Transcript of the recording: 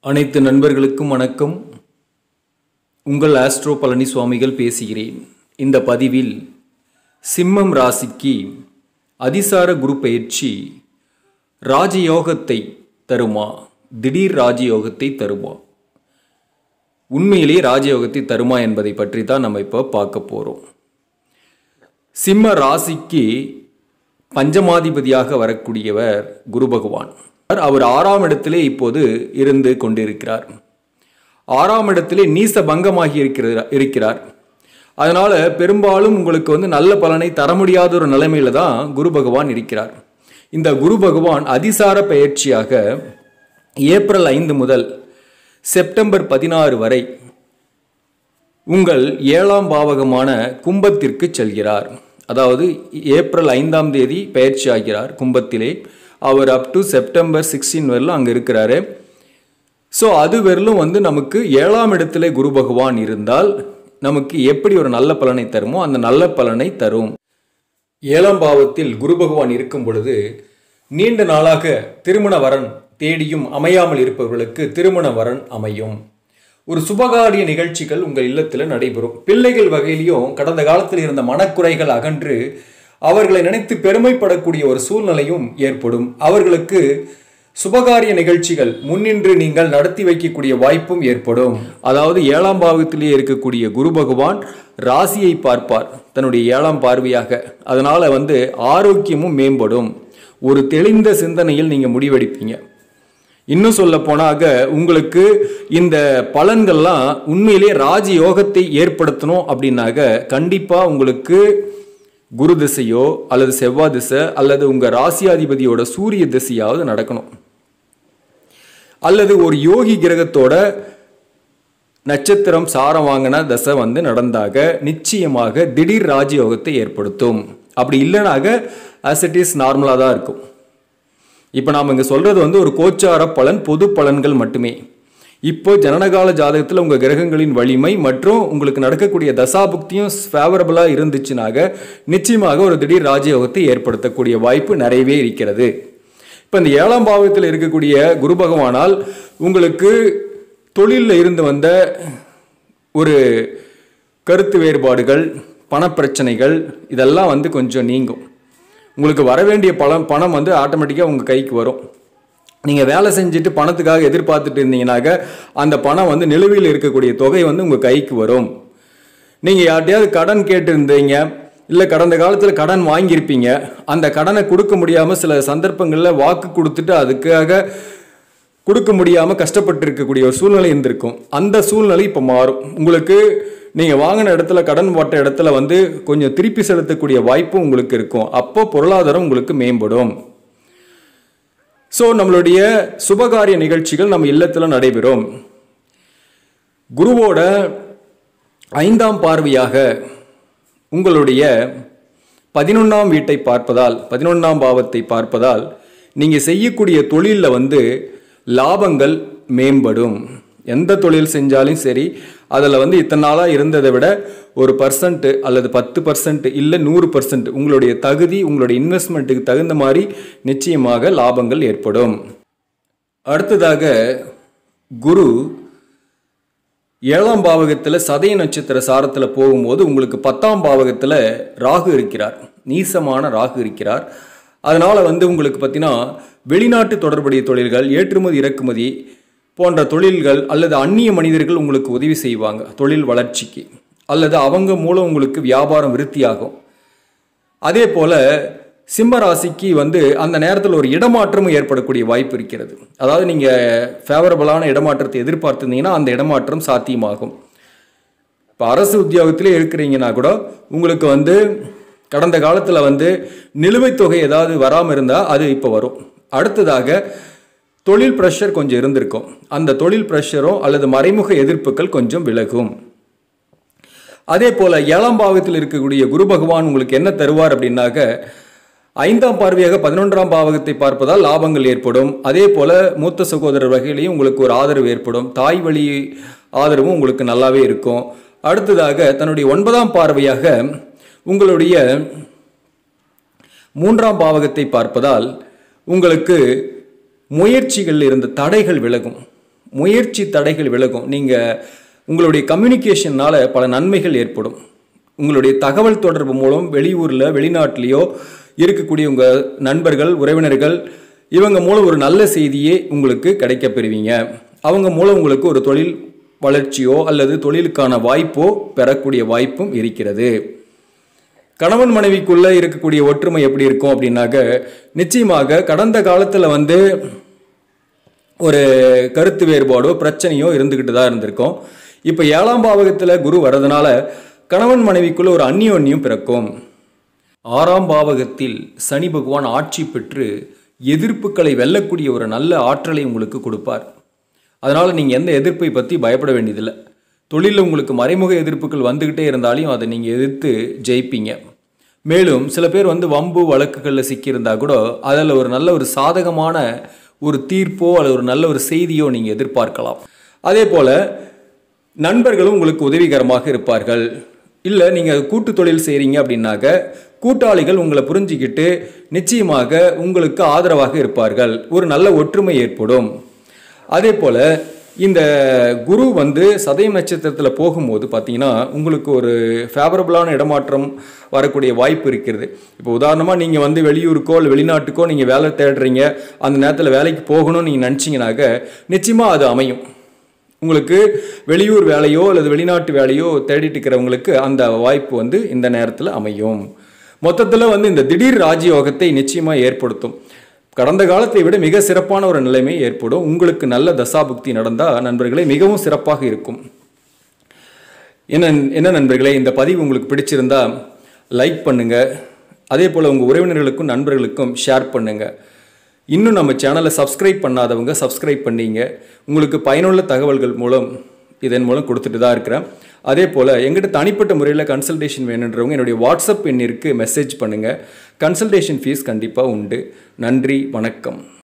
அனைத்து நண்பர்களுக்கும் வணக்கம் உங்கள் ஆஸ்ட்ரோ பழனி சுவாமிகள் பேசுகிறேன் இந்த பதிவில் சிம்மம் ராசிக்கு அதிசார குரு பயிற்சி ராஜயோகத்தை தருமா திடீர் ராஜயோகத்தை தருமா உண்மையிலேயே ராஜயோகத்தை தருமா என்பதை பற்றி தான் நம்ம இப்போ பார்க்க போகிறோம் சிம்ம ராசிக்கு பஞ்சமாதிபதியாக வரக்கூடியவர் குரு பகவான் அவர் ஆறாம் இடத்திலே இப்போது இருந்து கொண்டிருக்கிறார் ஆறாம் இடத்திலே நீச பங்கமாகி இருக்கிறார் இருக்கிறார் அதனால பெரும்பாலும் உங்களுக்கு வந்து நல்ல பலனை தர முடியாத ஒரு நிலைமையில தான் குரு பகவான் இருக்கிறார் இந்த குரு பகவான் அதிசார பயிற்சியாக ஏப்ரல் ஐந்து முதல் செப்டம்பர் பதினாறு வரை உங்கள் ஏழாம் பாவகமான கும்பத்திற்கு செல்கிறார் அதாவது ஏப்ரல் ஐந்தாம் தேதி பயிற்சி ஆகிறார் கும்பத்திலே அவர் அப் டு செப்டம்பர் சிக்ஸ்டீன் வரலும் அங்கே இருக்கிறாரு ஸோ அது வரலும் வந்து நமக்கு ஏழாம் இடத்துல குரு பகவான் இருந்தால் நமக்கு எப்படி ஒரு நல்ல பலனை தருமோ அந்த நல்ல பலனை தரும் ஏழாம் பாவத்தில் குரு பகவான் இருக்கும் பொழுது நீண்ட நாளாக திருமண வரன் தேடியும் அமையாமல் இருப்பவர்களுக்கு திருமண வரன் அமையும் ஒரு சுபகாரிய நிகழ்ச்சிகள் உங்கள் இல்லத்தில் நடைபெறும் பிள்ளைகள் வகையிலையும் கடந்த காலத்தில் இருந்த மனக்குறைகள் அகன்று அவர்களை நினைத்து பெருமைப்படக்கூடிய ஒரு சூழ்நிலையும் ஏற்படும் அவர்களுக்கு சுபகாரிய நிகழ்ச்சிகள் முன்னின்று நீங்கள் நடத்தி வைக்கக்கூடிய வாய்ப்பும் ஏற்படும் அதாவது ஏழாம் பாவத்திலேயே இருக்கக்கூடிய குரு பகவான் ராசியை பார்ப்பார் தன்னுடைய ஏழாம் பார்வையாக அதனால வந்து ஆரோக்கியமும் மேம்படும் ஒரு தெளிந்த சிந்தனையில் நீங்கள் முடிவெடுப்பீங்க இன்னும் சொல்ல போனாக உங்களுக்கு இந்த பலன்கள்லாம் உண்மையிலே ராஜ யோகத்தை ஏற்படுத்தணும் அப்படின்னாக கண்டிப்பாக உங்களுக்கு குரு திசையோ அல்லது செவ்வாய் திசை அல்லது உங்கள் ராசியாதிபதியோட சூரிய திசையாவது நடக்கணும் அல்லது ஒரு யோகி கிரகத்தோட நட்சத்திரம் சாரம் வாங்கின தசை வந்து நடந்தாக நிச்சயமாக திடீர் ராஜயோகத்தை ஏற்படுத்தும் அப்படி இல்லைனாக அஸ் இட் இஸ் நார்மலாக தான் இருக்கும் இப்போ நாம் இங்கே சொல்கிறது வந்து ஒரு கோச்சார பலன் பொது பலன்கள் மட்டுமே இப்போ ஜனனகால ஜாதகத்தில் உங்கள் கிரகங்களின் வலிமை மற்றும் உங்களுக்கு நடக்கக்கூடிய தசாபுக்தியும் ஃபேவரபுளாக இருந்துச்சுனாக நிச்சயமாக ஒரு திடீர் ராஜயோகத்தை ஏற்படுத்தக்கூடிய வாய்ப்பு நிறையவே இருக்கிறது இப்போ இந்த ஏழாம் பாவத்தில் இருக்கக்கூடிய குரு பகவானால் உங்களுக்கு தொழிலில் இருந்து வந்த ஒரு கருத்து வேறுபாடுகள் பணப்பிரச்சனைகள் இதெல்லாம் வந்து கொஞ்சம் நீங்கும் உங்களுக்கு வர வேண்டிய பணம் பணம் வந்து ஆட்டோமேட்டிக்காக உங்கள் கைக்கு வரும் நீங்கள் வேலை செஞ்சுட்டு பணத்துக்காக எதிர்பார்த்துட்டு இருந்தீங்கனாக்க அந்த பணம் வந்து நிலுவையில் இருக்கக்கூடிய தொகை வந்து உங்கள் கைக்கு வரும் நீங்கள் யார்கிட்டயாவது கடன் கேட்டிருந்தீங்க இல்லை கடந்த காலத்தில் கடன் வாங்கியிருப்பீங்க அந்த கடனை கொடுக்க முடியாமல் சில சந்தர்ப்பங்களில் வாக்கு கொடுத்துட்டு அதுக்காக கொடுக்க முடியாமல் கஷ்டப்பட்டு இருக்கக்கூடிய ஒரு சூழ்நிலை இருந்திருக்கும் அந்த சூழ்நிலை இப்போ மாறும் உங்களுக்கு நீங்கள் வாங்கின இடத்துல கடன் போட்ட இடத்துல வந்து கொஞ்சம் திருப்பி செலுத்தக்கூடிய வாய்ப்பும் உங்களுக்கு இருக்கும் அப்போ பொருளாதாரம் உங்களுக்கு மேம்படும் ஸோ நம்மளுடைய சுபகாரிய நிகழ்ச்சிகள் நம்ம இல்லத்தில் நடைபெறும் குருவோட ஐந்தாம் பார்வையாக உங்களுடைய பதினொன்றாம் வீட்டை பார்ப்பதால் பதினொன்றாம் பாவத்தை பார்ப்பதால் நீங்கள் செய்யக்கூடிய தொழிலில் வந்து லாபங்கள் மேம்படும் எந்த தொழில் செஞ்சாலும் சரி அதில் வந்து இத்தனை நாளாக இருந்ததை விட ஒரு பர்சன்ட் அல்லது பத்து பர்சன்ட் இல்லை நூறு பர்சன்ட் உங்களுடைய தகுதி உங்களுடைய இன்வெஸ்ட்மெண்ட்டுக்கு தகுந்த மாதிரி நிச்சயமாக லாபங்கள் ஏற்படும் அடுத்ததாக குரு ஏழாம் பாவகத்தில் சதய நட்சத்திர சாரத்தில் போகும்போது உங்களுக்கு பத்தாம் பாவகத்தில் ராகு இருக்கிறார் நீசமான ராகு இருக்கிறார் அதனால் வந்து உங்களுக்கு பார்த்தீங்கன்னா வெளிநாட்டு தொடர்புடைய தொழில்கள் ஏற்றுமதி இறக்குமதி போன்ற தொழில்கள் அல்லது அந்நிய மனிதர்கள் உங்களுக்கு உதவி செய்வாங்க தொழில் வளர்ச்சிக்கு அல்லது அவங்க மூலம் உங்களுக்கு வியாபாரம் விருத்தியாகும் அதே போல் சிம்ம ராசிக்கு வந்து அந்த நேரத்தில் ஒரு இடமாற்றமும் ஏற்படக்கூடிய வாய்ப்பு இருக்கிறது அதாவது நீங்கள் ஃபேவரபுளான இடமாற்றத்தை எதிர்பார்த்துருந்தீங்கன்னா அந்த இடமாற்றம் சாத்தியமாகும் இப்போ அரசு உத்தியோகத்திலே இருக்கிறீங்கன்னா கூட உங்களுக்கு வந்து கடந்த காலத்தில் வந்து நிலுவைத் தொகை ஏதாவது வராமல் இருந்தால் அது இப்போ வரும் அடுத்ததாக தொழில் ப்ரெஷர் கொஞ்சம் இருந்திருக்கும் அந்த தொழில் ப்ரெஷரும் அல்லது மறைமுக எதிர்ப்புகள் கொஞ்சம் விலகும் அதே போல் ஏழாம் பாவத்தில் இருக்கக்கூடிய குரு பகவான் உங்களுக்கு என்ன தருவார் அப்படின்னாக்க ஐந்தாம் பார்வையாக பதினொன்றாம் பாவகத்தை பார்ப்பதால் லாபங்கள் ஏற்படும் அதே போல் மூத்த சகோதரர் வகையிலையும் உங்களுக்கு ஒரு ஆதரவு ஏற்படும் தாய் வழி ஆதரவும் உங்களுக்கு நல்லாவே இருக்கும் அடுத்ததாக தன்னுடைய ஒன்பதாம் பார்வையாக உங்களுடைய மூன்றாம் பாவகத்தை பார்ப்பதால் உங்களுக்கு முயற்சிகளில் இருந்த தடைகள் விலகும் முயற்சி தடைகள் விலகும் நீங்கள் உங்களுடைய கம்யூனிகேஷனால் பல நன்மைகள் ஏற்படும் உங்களுடைய தகவல் தொடர்பு மூலம் வெளியூரில் வெளிநாட்டிலேயோ இருக்கக்கூடிய உங்கள் நண்பர்கள் உறவினர்கள் இவங்க மூலம் ஒரு நல்ல செய்தியே உங்களுக்கு கிடைக்கப் பெறுவீங்க அவங்க மூலம் உங்களுக்கு ஒரு தொழில் வளர்ச்சியோ அல்லது தொழிலுக்கான வாய்ப்போ பெறக்கூடிய வாய்ப்பும் இருக்கிறது கணவன் மனைவிக்குள்ள இருக்கக்கூடிய ஒற்றுமை எப்படி இருக்கும் அப்படின்னாக்க நிச்சயமாக கடந்த காலத்தில் வந்து ஒரு கருத்து வேறுபாடோ பிரச்சனையோ இருந்துக்கிட்டு தான் இருந்திருக்கும் இப்போ ஏழாம் பாவகத்தில் குரு வர்றதுனால கணவன் மனைவிக்குள்ள ஒரு அந்நியோன்யம் பிறக்கும் ஆறாம் பாவகத்தில் சனி பகவான் ஆட்சி பெற்று எதிர்ப்புகளை வெல்லக்கூடிய ஒரு நல்ல ஆற்றலை உங்களுக்கு கொடுப்பார் அதனால் நீங்கள் எந்த எதிர்ப்பை பற்றி பயப்பட வேண்டியதில்லை தொழிலில் உங்களுக்கு மறைமுக எதிர்ப்புகள் வந்துக்கிட்டே இருந்தாலும் அதை நீங்கள் எதிர்த்து ஜெயிப்பீங்க மேலும் சில பேர் வந்து வம்பு வழக்குகளில் சிக்கியிருந்தா கூட அதில் ஒரு நல்ல ஒரு சாதகமான ஒரு தீர்ப்போ அல்லது ஒரு நல்ல ஒரு செய்தியோ நீங்கள் எதிர்பார்க்கலாம் அதே போல் நண்பர்களும் உங்களுக்கு உதவிகரமாக இருப்பார்கள் இல்லை நீங்கள் கூட்டு தொழில் செய்கிறீங்க அப்படின்னாக்க கூட்டாளிகள் உங்களை புரிஞ்சிக்கிட்டு நிச்சயமாக உங்களுக்கு ஆதரவாக இருப்பார்கள் ஒரு நல்ல ஒற்றுமை ஏற்படும் அதே போல் இந்த குரு வந்து சதயம் நட்சத்திரத்தில் போகும்போது பார்த்தீங்கன்னா உங்களுக்கு ஒரு ஃபேவரபுளான இடமாற்றம் வரக்கூடிய வாய்ப்பு இருக்கிறது இப்போ உதாரணமாக நீங்கள் வந்து வெளியூருக்கோ இல்லை வெளிநாட்டுக்கோ நீங்கள் வேலை தேடுறீங்க அந்த நேரத்தில் வேலைக்கு போகணும்னு நீங்கள் நினச்சிங்கனாக்க நிச்சயமாக அது அமையும் உங்களுக்கு வெளியூர் வேலையோ அல்லது வெளிநாட்டு வேலையோ தேடிட்டு இருக்கிறவங்களுக்கு அந்த வாய்ப்பு வந்து இந்த நேரத்தில் அமையும் மொத்தத்தில் வந்து இந்த திடீர் ராஜயோகத்தை நிச்சயமாக ஏற்படுத்தும் கடந்த காலத்தை விட மிக சிறப்பான ஒரு நிலைமை ஏற்படும் உங்களுக்கு நல்ல தசாபுக்தி நடந்தால் நண்பர்களே மிகவும் சிறப்பாக இருக்கும் என்ன என்ன நண்பர்களே இந்த பதிவு உங்களுக்கு பிடிச்சிருந்தா லைக் பண்ணுங்க அதே போல் உங்கள் உறவினர்களுக்கும் நண்பர்களுக்கும் ஷேர் பண்ணுங்க இன்னும் நம்ம சேனலை சப்ஸ்கிரைப் பண்ணாதவங்க சப்ஸ்கிரைப் பண்ணீங்க உங்களுக்கு பயனுள்ள தகவல்கள் மூலம் இதன் மூலம் கொடுத்துட்டு தான் இருக்கிறேன் அதே போல் எங்கிட்ட தனிப்பட்ட முறையில் கன்சல்டேஷன் வேணுன்றவங்க என்னுடைய வாட்ஸ்அப் எண்ணிற்கு மெசேஜ் பண்ணுங்கள் கன்சல்டேஷன் ஃபீஸ் கண்டிப்பாக உண்டு நன்றி வணக்கம்